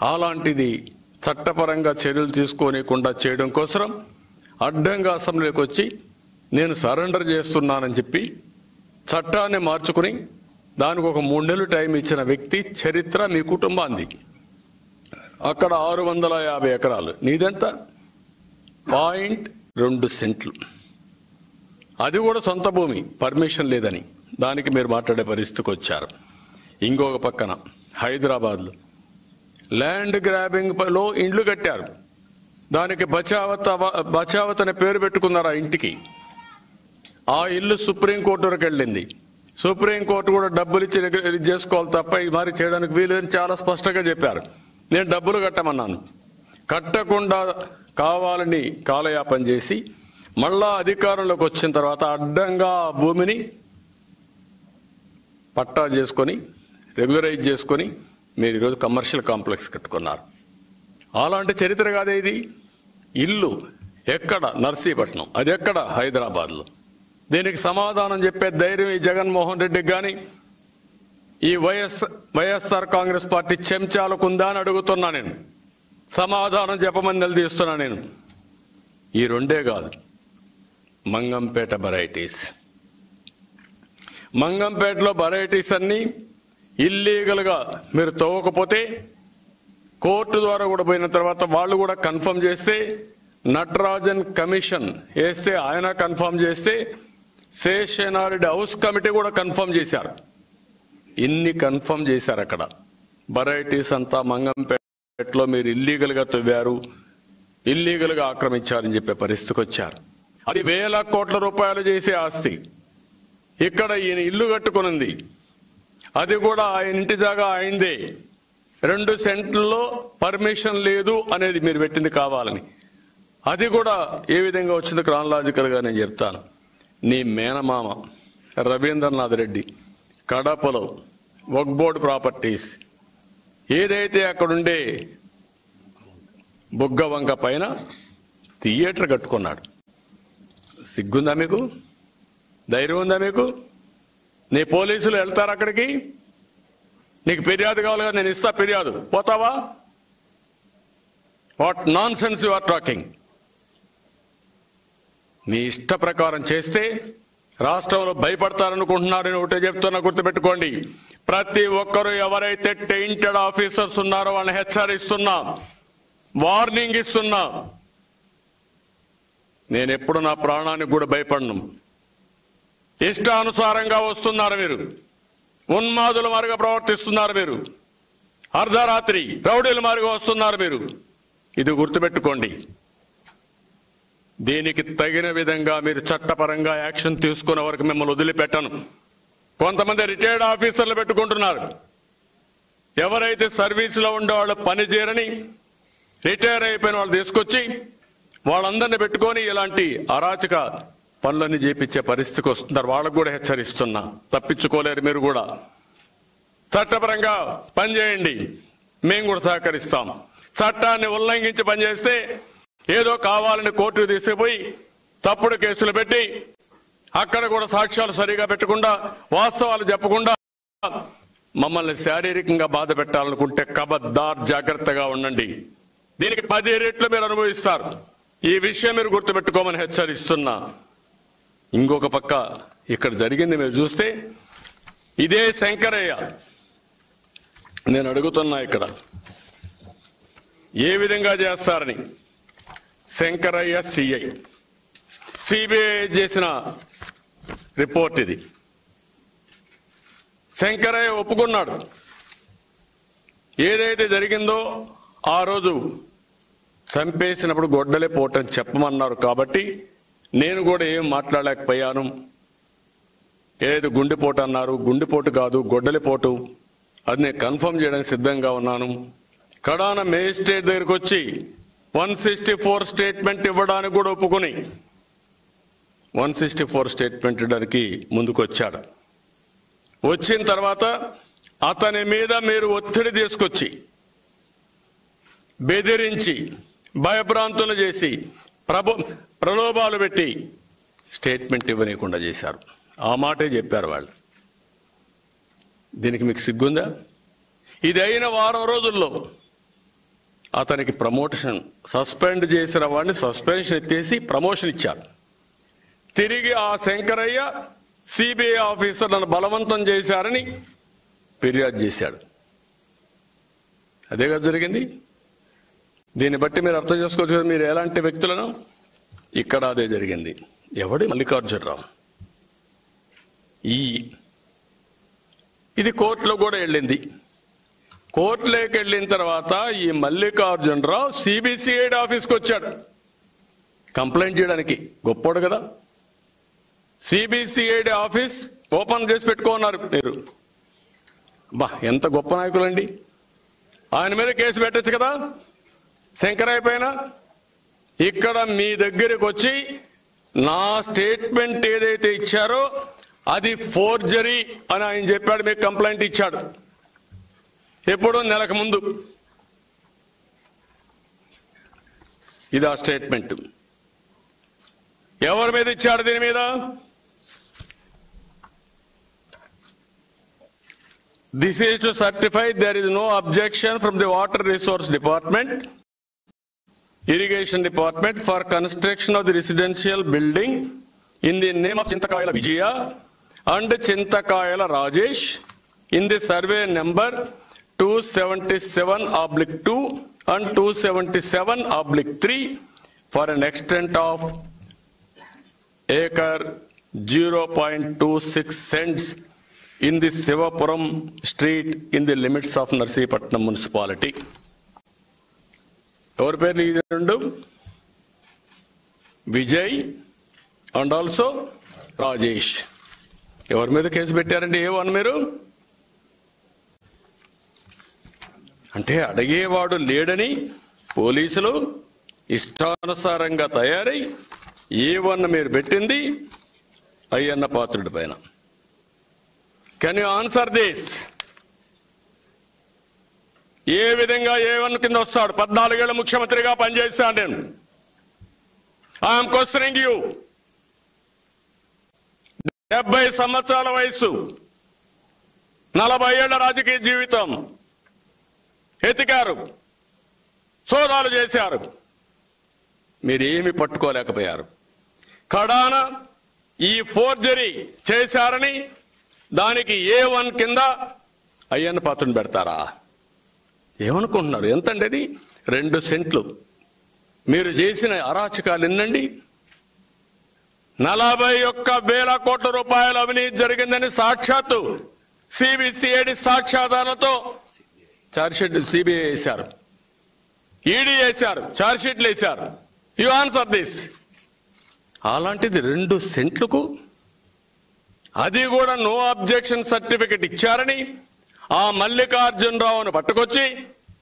అలాంటిది చట్టపరంగా చర్యలు తీసుకోనికుండా చేయడం కోసం అడ్డంగా అసెంబ్లీకి వచ్చి నేను సరెండర్ చేస్తున్నానని చెప్పి చట్టాన్ని మార్చుకుని దానికి ఒక మూడు నెలలు టైం ఇచ్చిన వ్యక్తి చరిత్ర మీ కుటుంబాంది అక్కడ ఆరు వందల యాభై ఎకరాలు నీదెంత పాయింట్ రెండు సెంట్లు అది కూడా సొంత భూమి పర్మిషన్ లేదని దానికి మీరు మాట్లాడే పరిస్థితికి వచ్చారు ఇంకొక పక్కన హైదరాబాద్లో ల్యాండ్ గ్రాబింగ్ లో ఇండ్లు కట్టారు దానికి బచావత్ అవ- బచావత్ అనే పేరు పెట్టుకున్నారు ఆ ఇంటికి ఆ ఇల్లు సుప్రీంకోర్టు వరకు వెళ్ళింది సుప్రీంకోర్టు కూడా డబ్బులు ఇచ్చి రెగ్యు- ఇది చేసుకోవాలి తప్ప ఇది మరి చేయడానికి వీలు అని చాలా స్పష్టంగా చెప్పారు నేను డబ్బులు కట్టమన్నాను కట్టకుండా కావాలని కాలయాపన చేసి మళ్ళా అధికారంలోకి వచ్చిన తర్వాత అడ్డంగా ఆ భూమిని పట్టా చేసుకొని రెగ్యులరైజ్ చేసుకొని మీరు ఈరోజు కమర్షియల్ కాంప్లెక్స్ కట్టుకున్నారు అలాంటి చరిత్ర కాదే ఇది ఇల్లు ఎక్కడ నర్సీపట్నం అది ఎక్కడ హైదరాబాద్లో దీనికి సమాధానం చెప్పే ధైర్యం ఈ జగన్మోహన్ రెడ్డికి కానీ ఈ వైఎస్ వైఎస్ఆర్ కాంగ్రెస్ పార్టీ చెంచాలకు ఉందా అని అడుగుతున్నా నేను సమాధానం చెప్పమని నిలదీస్తున్నా నేను ఈ రెండే కాదు మంగంపేట వెరైటీస్ మంగంపేటలో వెరైటీస్ అన్నీ ఇల్లీగల్గా మీరు తవ్వకపోతే కోర్టు ద్వారా కూడా పోయిన తర్వాత వాళ్ళు కూడా కన్ఫర్మ్ చేస్తే నటరాజన్ కమిషన్ వేస్తే ఆయన కన్ఫర్మ్ చేస్తే శేషనారెడ్డి హౌస్ కమిటీ కూడా కన్ఫర్మ్ చేశారు ఇన్ని కన్ఫర్మ్ చేశారు అక్కడ వెరైటీస్ అంతా మంగంపేటలో మీరు ఇల్లీగల్గా తవ్వారు ఇల్లీగల్గా ఆక్రమించారని చెప్పే పరిస్థితికి వచ్చారు అది వేల కోట్ల రూపాయలు చేసే ఆస్తి ఇక్కడ ఈయన ఇల్లు కట్టుకునింది అది కూడా ఆయన ఇంటి జాగా అయిందే రెండు సెంట్లలో పర్మిషన్ లేదు అనేది మీరు పెట్టింది కావాలని అది కూడా ఏ విధంగా వచ్చింది క్రానలాజికల్గా నేను చెప్తాను నీ మేనమామ రవీంద్రనాథ్ రెడ్డి కడపలో వక్బోర్డ్ ప్రాపర్టీస్ ఏదైతే అక్కడుండే బుగ్గ వంక పైన థియేటర్ కట్టుకున్నాడు సిగ్గుందా మీకు ధైర్యం ఉందా మీకు నీ పోలీసులు వెళ్తారు అక్కడికి నీకు ఫిర్యాదు కావాలి కదా నేను ఇస్తా ఫిర్యాదు పోతావా what nonsense you are talking మీ ఇష్ట ప్రకారం చేస్తే రాష్ట్రంలో భయపడతారనుకుంటున్నారని ఒకటే చెప్తున్నా గుర్తుపెట్టుకోండి ప్రతి ఒక్కరూ ఎవరైతే టెయింటెడ్ ఆఫీసర్స్ ఉన్నారో వాళ్ళని హెచ్చరిస్తున్నా వార్నింగ్ ఇస్తున్నా నేను ఎప్పుడు నా ప్రాణానికి కూడా భయపడను ఇష్టానుసారంగా వస్తున్నారు మీరు ఉన్మాదుల మారుగా ప్రవర్తిస్తున్నారు మీరు అర్ధరాత్రి రౌడీల మారుగా వస్తున్నారు మీరు ఇది గుర్తుపెట్టుకోండి దీనికి తగిన విధంగా మీరు చట్టపరంగా యాక్షన్ తీసుకునే వరకు మిమ్మల్ని వదిలిపెట్టను కొంతమంది రిటైర్డ్ ఆఫీసర్లు పెట్టుకుంటున్నారు ఎవరైతే సర్వీసులో ఉండే వాళ్ళు పని చేయరని రిటైర్ అయిపోయిన వాళ్ళు తీసుకొచ్చి వాళ్ళందరినీ పెట్టుకొని ఇలాంటి అరాచక పనులన్నీ చేపించే పరిస్థితికి వస్తున్నారు వాళ్ళకు కూడా హెచ్చరిస్తున్నా తప్పించుకోలేరు మీరు కూడా చట్టపరంగా పనిచేయండి మేము కూడా సహకరిస్తాం చట్టాన్ని ఉల్లంఘించి పనిచేస్తే ఏదో కావాలని కోర్టుకు తీసుకుపోయి తప్పుడు కేసులు పెట్టి అక్కడ కూడా సాక్ష్యాలు సరిగా పెట్టకుండా వాస్తవాలు చెప్పకుండా మమ్మల్ని శారీరకంగా బాధ పెట్టాలనుకుంటే కబద్దార్ జాగ్రత్తగా ఉండండి దీనికి పది రెట్లు మీరు అనుభవిస్తారు ఈ విషయం మీరు గుర్తుపెట్టుకోమని హెచ్చరిస్తున్నా ఇంకొక పక్క ఇక్కడ జరిగింది మీరు చూస్తే ఇదే శంకరయ్య నేను అడుగుతున్నా ఇక్కడ ఏ విధంగా చేస్తారని శంకరయ్య సిఐ సిబిఐ చేసిన రిపోర్ట్ ఇది శంకరయ్య ఒప్పుకున్నాడు ఏదైతే జరిగిందో ఆ రోజు చంపేసినప్పుడు గొడ్డలే పోటని చెప్పమన్నారు కాబట్టి నేను కూడా ఏం మాట్లాడలేకపోయాను ఏదైతే గుండెపోటు అన్నారు గుండెపోటు కాదు గొడ్డలిపోటు అది నేను కన్ఫర్మ్ చేయడానికి సిద్ధంగా ఉన్నాను కడాన మేజిస్ట్రేట్ దగ్గరికి వచ్చి వన్ సిక్స్టీ ఫోర్ స్టేట్మెంట్ ఇవ్వడానికి కూడా ఒప్పుకొని వన్ సిక్స్టీ ఫోర్ స్టేట్మెంట్ ఇవ్వడానికి ముందుకు వచ్చాడు వచ్చిన తర్వాత అతని మీద మీరు ఒత్తిడి తీసుకొచ్చి బెదిరించి భయభ్రాంతులు చేసి ప్రభు ప్రలోభాలు పెట్టి స్టేట్మెంట్ ఇవ్వనీయకుండా చేశారు ఆ మాటే చెప్పారు వాళ్ళు దీనికి మీకు సిగ్గుందా ఇది అయిన వారం రోజుల్లో అతనికి ప్రమోషన్ సస్పెండ్ చేసిన వాడిని సస్పెన్షన్ ఎత్తేసి ప్రమోషన్ ఇచ్చారు తిరిగి ఆ శంకరయ్య సిబిఐ ఆఫీసర్ నన్ను బలవంతం చేశారని ఫిర్యాదు చేశాడు అదే కదా జరిగింది దీన్ని బట్టి మీరు అర్థం చేసుకోవచ్చు కదా మీరు ఎలాంటి వ్యక్తులను ఇక్కడ అదే జరిగింది ఎవడి మల్లికార్జునరావు ఈ ఇది కోర్టులో కూడా వెళ్ళింది కోర్టులోకి వెళ్ళిన తర్వాత ఈ మల్లికార్జునరావు సిబిసిఐడి ఆఫీస్కి వచ్చాడు కంప్లైంట్ చేయడానికి గొప్పోడు కదా సిబిసిఐడి ఆఫీస్ ఓపెన్ చేసి పెట్టుకున్నారు మీరు బా ఎంత గొప్ప నాయకులండి ఆయన మీద కేసు పెట్టచ్చు కదా శంకరయ్య పైన ఇక్కడ మీ దగ్గరికి వచ్చి నా స్టేట్మెంట్ ఏదైతే ఇచ్చారో అది ఫోర్జరీ అని ఆయన చెప్పాడు మీకు కంప్లైంట్ ఇచ్చాడు ఎప్పుడు నెలకు ముందు ఇది ఆ స్టేట్మెంట్ ఎవరి మీద ఇచ్చాడు దీని మీద this is to certify there is no objection from the water resource department irrigation department for construction of the residential building in the name of Chintakayala Vijaya and Chintakayala Rajesh in the survey number 277 oblique 2 and 277 oblique 3 for an extent of acre 0.26 cents in the Sivapuram street in the limits of Narsipatnam municipality. ఎవరి పేర్లు ఇది రెండు Vijay and also Rajesh ఎవరి మీద case పెట్టారండి ఏ one మీరు అంటే అడిగేవాడు లేడని పోలీసులు ఇష్టానుసారంగా తయారై ఏ వన్ మీరు పెట్టింది అయ్యన్న పాత్రుడి పైన కెన్ యూ ఆన్సర్ దిస్ ఏ విధంగా ఏ వన్ కింద వస్తాడు పద్నాలుగేళ్ల ముఖ్యమంత్రిగా పనిచేస్తాను నేను ఐఎమ్ క్వశ్చనింగ్ యూ డెబ్బై సంవత్సరాల వయసు నలభై ఏళ్ల రాజకీయ జీవితం ఎతికారు సోదాలు చేశారు మీరేమి పట్టుకోలేకపోయారు కడాన ఈ ఫోర్జరీ చేశారని దానికి ఏ వన్ కింద అయ్యన్న పాత్రను పెడతారా ఏమనుకుంటున్నారు ఎంతండి అది రెండు సెంట్లు మీరు చేసిన అరాచకాలు ఎన్నండి నలభై ఒక్క వేల కోట్ల రూపాయల అవినీతి జరిగిందని సాక్షాత్తు సిబిసిఐడి సాక్ష్యాధారాలతో చార్జ్షీట్ సిబిఐ వేశారు ఈడీ వేశారు చార్జ్షీట్లు వేశారు యు ఆన్సర్ దిస్ అలాంటిది రెండు సెంట్లకు అది కూడా నో అబ్జెక్షన్ సర్టిఫికెట్ ఇచ్చారని ఆ మల్లికార్జునరావును పట్టుకొచ్చి